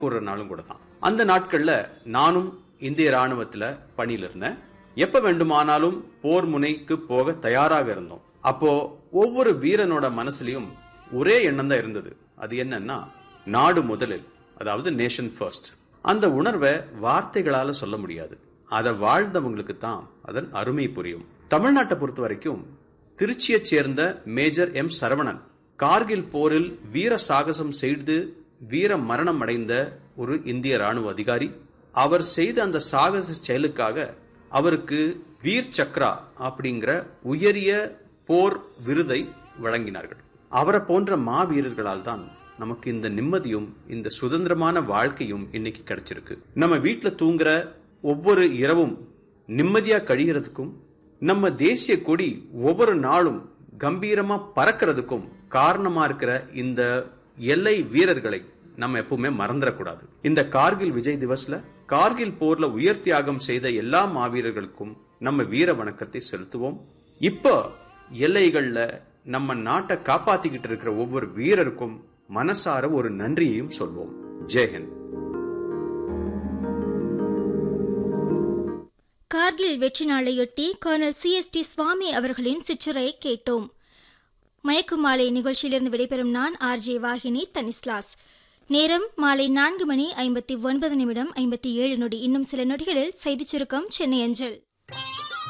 நாளும் கூட தான் அந்த நாட்கள்ல நானும் இந்திய ராணுவத்துல பணியில இருந்தேன் எப்ப வேண்டுமானாலும் போர் முனைக்கு போக தயாராக இருந்தோம் அப்போ ஒவ்வொரு வீரனோட மனசுலயும் ஒரே எண்ணம் தான் இருந்தது அது என்னன்னா நாடு முதலில் அதாவது நேஷன் ஃபர்ஸ்ட் அந்த உணர்வை வார்த்தைகளால சொல்ல முடியாது அதை வாழ்ந்தவங்களுக்கு தான் அதன் அருமை புரியும் தமிழ்நாட்டை பொறுத்த வரைக்கும் திருச்சியைச் சேர்ந்த மேஜர் எம் சரவணன் கார்கில் போரில் வீர சாகசம் செய்து வீர மரணம் அடைந்த ஒரு இந்திய ராணுவ அதிகாரி அவர் செய்த அந்த சாகச செயலுக்காக அவருக்கு வீர் சக்ரா அப்படிங்கிற உயரிய போர் விருதை வழங்கினார்கள் அவரை போன்ற மாவீரர்களால் தான் நமக்கு இந்த நிம்மதியும் இந்த சுதந்திரமான வாழ்க்கையும் இன்னைக்கு கிடைச்சிருக்கு நம்ம வீட்டுல தூங்குற ஒவ்வொரு இரவும் நிம்மதியா கழிகிறதுக்கும் நம்ம தேசிய கொடி ஒவ்வொரு நாளும் கம்பீரமா பறக்கிறதுக்கும் காரணமா இருக்கிற இந்த எல்லை வீரர்களை நம்ம எப்பவுமே மறந்துடக்கூடாது இந்த கார்கில் விஜய் திவஸ்ல கார்கில் போர்ல உயர் தியாகம் செய்த எல்லா மாவீரர்களுக்கும் நம்ம வீர வணக்கத்தை செலுத்துவோம் இப்போ எல்லைகள்ல நம்ம நாட்டை காப்பாத்திக்கிட்டு இருக்கிற ஒவ்வொரு வீரருக்கும் மனசார ஒரு நன்றியையும் சொல்வோம் ஜெயஹிந்த் கார்கில் வெற்றி நாளையொட்டி colonel C S D Swamy அவர்களின் சிற்றுரையை கேட்டோம் மயக்குமாலை நிகழ்ச்சியிலிருந்து விடைபெறும் நான் ஆர்ஜே வாகினி தனிஸ்லாஸ் நேரம் மாலை நான்கு மணி ஐம்பத்தி ஒன்பது நிமிடம் ஐம்பத்தி ஏழு நொடி இன்னும் சில நொடிகளில் செய்திச் சுருக்கம் சென்னை அஞ்சல்